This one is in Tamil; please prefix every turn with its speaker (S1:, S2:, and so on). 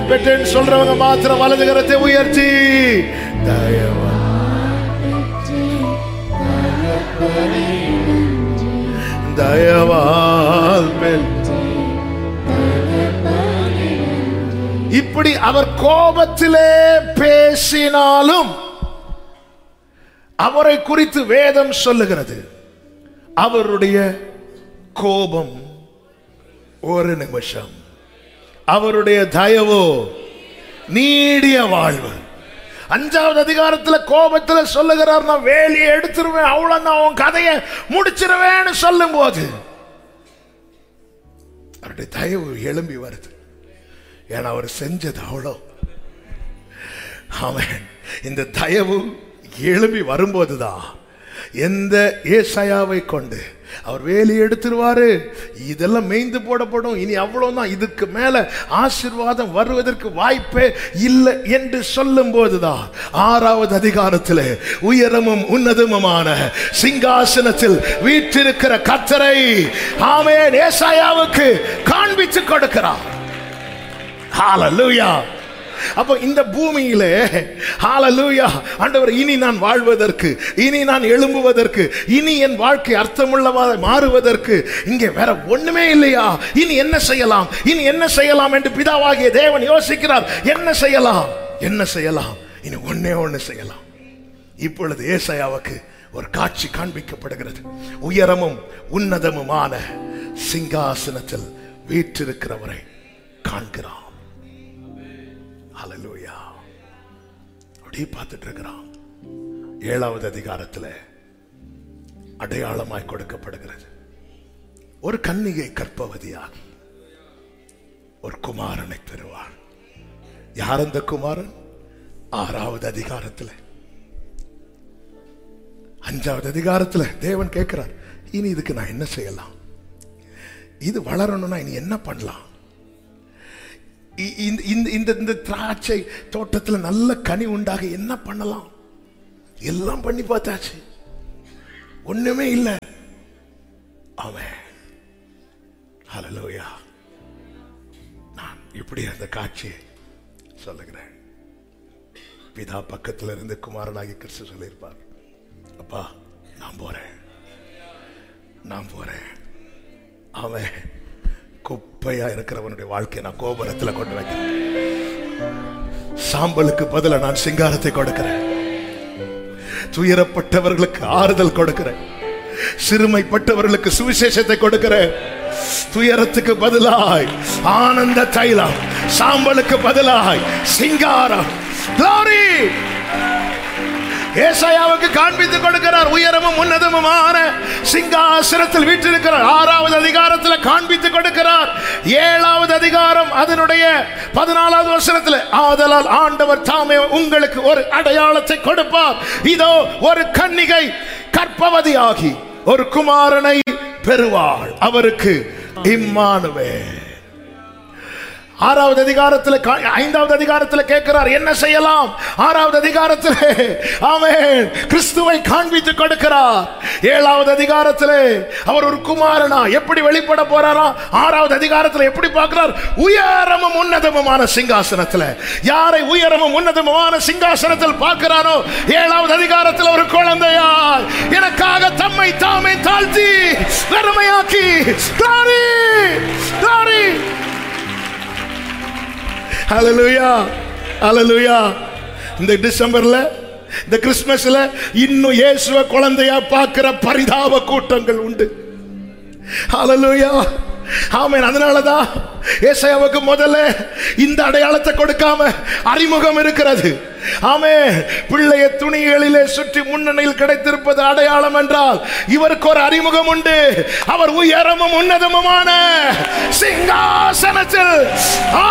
S1: தயவால் பெற்றேன்னு சொல்றவங்க மாத்திரம் வலது கரத்தை உயர்த்தி தயவா தயவால் பெற்ற இப்படி அவர் கோபத்திலே பேசினாலும் அவரை குறித்து வேதம் சொல்லுகிறது அவருடைய கோபம் ஒரு நிமிஷம் அவருடைய தயவோ நீடிய வாழ்வு அஞ்சாவது அதிகாரத்துல கோபத்துல சொல்லுகிறார் நான் வேலியை எடுத்துருவேன் அவ்வளவு நான் உன் கதையை முடிச்சிருவேன்னு சொல்லும் போது அவருடைய தயவு எழும்பி வருது ஏன்னா அவர் செஞ்சது அவ்வளோ அவன் இந்த தயவு எழும்பி வரும்போதுதான் எந்த ஏசாயாவை கொண்டு அவர் வேலி எடுத்துருவாரு இதெல்லாம் மேய்ந்து போடப்படும் இனி அவ்வளவுதான் இதுக்கு மேல ஆசீர்வாதம் வருவதற்கு வாய்ப்பே இல்லை என்று சொல்லும் போதுதான் ஆறாவது அதிகாரத்தில் உயரமும் உன்னதமுமான சிங்காசனத்தில் வீற்றிருக்கிற கத்தரை ஆமேன் ஏசாயாவுக்கு காண்பித்து கொடுக்கிறார் ஹalleluya அப்போ இந்த பூமியிலே ஹalleluya ஆண்டவர் இனி நான் வாழ்வதற்கு இனி நான் எழும்புவதற்கு இனி என் வாழ்க்கை அர்த்தமுள்ளவா மாறுவதற்கு இங்கே வேற ஒண்ணுமே இல்லையா இனி என்ன செய்யலாம் இனி என்ன செய்யலாம் என்று பிதாவாகிய தேவன் யோசிக்கிறார் என்ன செய்யலாம் என்ன செய்யலாம் இனி ஒண்ணே ஒண்ணு செய்யலாம் இப்பொழுது ஏசாயாவுக்கு ஒரு காட்சி காண்பிக்கப்படுகிறது உயரமும் உன்னதமுமான சிங்காசனத்தில் வீற்றிருக்கிறவரை காண்கிறான் ஹalleluya அப்படியே பார்த்துட்டு இருக்கிறான் ஏழாவது அதிகாரத்துல அடையாளமாய் கொடுக்கப்படுகிறது ஒரு கன்னிகை கற்பவதியாகி ஒரு குமாரனை பெறுவார் யார் அந்த குமாரன் ஆறாவது அதிகாரத்தில் அஞ்சாவது அதிகாரத்துல தேவன் கேட்கிறார் இனி இதுக்கு நான் என்ன செய்யலாம் இது வளரணும்னா இனி என்ன பண்ணலாம் இ- இந்த- இந்த இந்த இந்த திராட்சை தோட்டத்தில் நல்ல கனி உண்டாக என்ன பண்ணலாம் எல்லாம் பண்ணி பார்த்தாச்சு ஒண்ணுமே இல்லை அவன் ஹalleluya நான் இப்படி அந்த காட்சியை சொல்லுகிறேன் பிதா பக்கத்துல இருந்து குமாரனாகி கிறிஸ்து சொல்லியிருப்பார் அப்பா நான் போறேன் நான் போறேன் அவன் குப்பையா இருக்கிறவனுடைய வாழ்க்கையை நான் கோபுரத்துல கொண்டு வைக்கிறேன் சாம்பலுக்கு பதிலா நான் சிங்காரத்தை கொடுக்கிறேன் துயரப்பட்டவர்களுக்கு ஆறுதல் கொடுக்கிறேன் சிறுமைப்பட்டவர்களுக்கு சுவிசேஷத்தை கொடுக்கிறேன் துயரத்துக்கு பதிலாய் ஆனந்த தைலம் சாம்பலுக்கு பதிலாய் சிங்காரம் Glory! ஏசாயாவுக்கு காண்பித்து கொடுக்கிறார் உயரமும் உன்னதமுமான சிங்காசனத்தில் வீற்றிருக்கிறார் ஆறாவது அதிகாரத்தில் காண்பித்து கொடுக்கிறார் ஏழாவது அதிகாரம் அதனுடைய பதினாலாவது வசனத்தில் ஆதலால் ஆண்டவர் தாமே உங்களுக்கு ஒரு அடையாளத்தை கொடுப்பார் இதோ ஒரு கன்னிகை கற்பவதியாகி ஒரு குமாரனை பெறுவாள் அவருக்கு இம்மானுவே ஆறாவது அதிகாரத்தில் கா- ஐந்தாவது அதிகாரத்தில் கேட்கிறார் என்ன செய்யலாம் ஆறாவது அதிகாரத்தில் ஆமென் கிறிஸ்துவை காண்பித்து கொடுக்கிறார் ஏழாவது அதிகாரத்தில் அவர் ஒரு குமாரனா எப்படி வெளிப்பட போறாரா ஆறாவது அதிகாரத்தில் எப்படி பார்க்கிறார் உயரமும் உன்னதமுமான சிங்காசனத்தில் யாரை உயரமும் உன்னதமுமான சிங்காசனத்தில் பார்க்கிறாரோ ஏழாவது அதிகாரத்தில் ஒரு குழந்தையாய் எனக்காக தம்மை தாமே தாழ்த்தி வெறுமையாக்கி glory, glory. ஹalleluya ஹalleluya இந்த டிசம்பர்ல இந்த கிறிஸ்மஸ்ல இன்னும் இயேசுவ குழந்தையா பார்க்கிற பரிதாப கூட்டங்கள் உண்டு ஹalleluya ஆமென் அதனாலதான் ஏசாயாவுக்கு முதல்ல இந்த அடையாளத்தை கொடுக்காம அறிமுகம் இருக்கிறது ஆமே பிள்ளைய துணிகளிலே சுற்றி முன்னணியில் கிடைத்திருப்பது அடையாளம் என்றால் இவருக்கு ஒரு அறிமுகம் உண்டு அவர் உயரமும் உன்னதமுமான சிங்காசனத்தில்